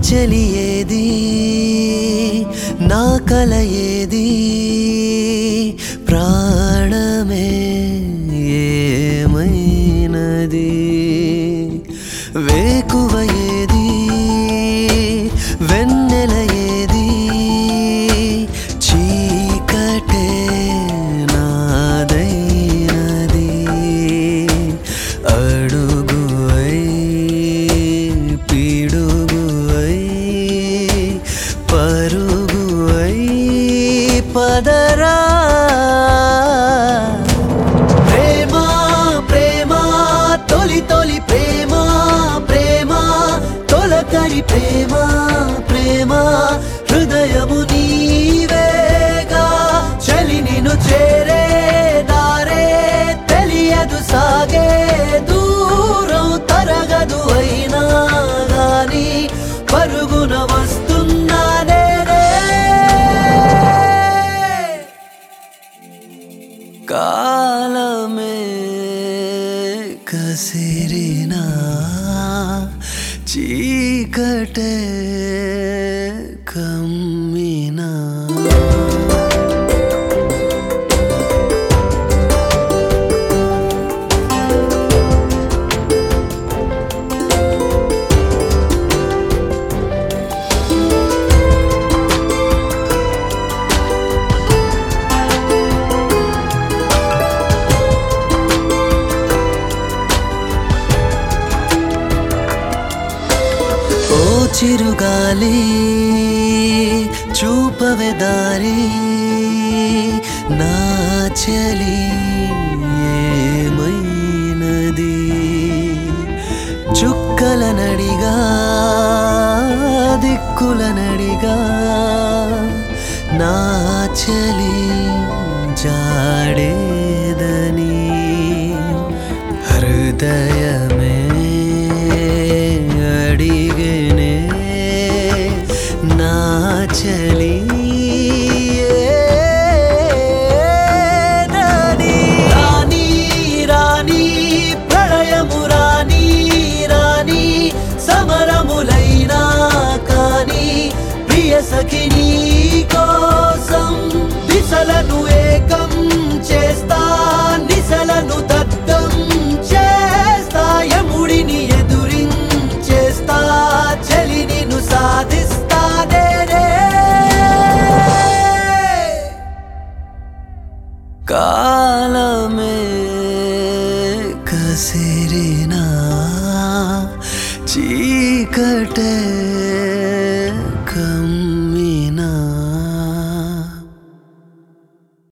చెలి ఏది నా కల ఏది ప్రాణమే ఏమైనది వేకువ ఏది వెన్నెల ఏది చీకటే నాదైనది అడుగువై పిడుగువై పరుగువై పదరా ప్రేమ ప్రేమ తొలి తొలి ప్రేమ ప్రేమ తొలకరి ప్రేమ ప్రేమ హృదయము నీవేగా చలి నిన్ను చేరే దారే తెలియదు సాగే దూరం తరగదు అయినా గాని పరుగున వస్తున్నా నేనే కాలమే కసిరినా చీకటే కమ్మినా ఓ చిరుగాలి చూపవే దారి నా చలి ఏమైనది చుక్కల నడిగా దిక్కుల నడిగా నా చలి జాడేదని హృదయమే అడిగనే నా చలి ఏదని? రాణి రాణి ప్రళయము రాణి రాణి సమరములైనా కానీ ప్రియ సఖిని కోసం దిశలను ఏకం చేస్తా నిశలను దద్దం చేస్తా యముడిని ఎదురించేస్తా చలి నిన్ను సాధిస్తా నేనే కాలమే కసిరినా చీకటే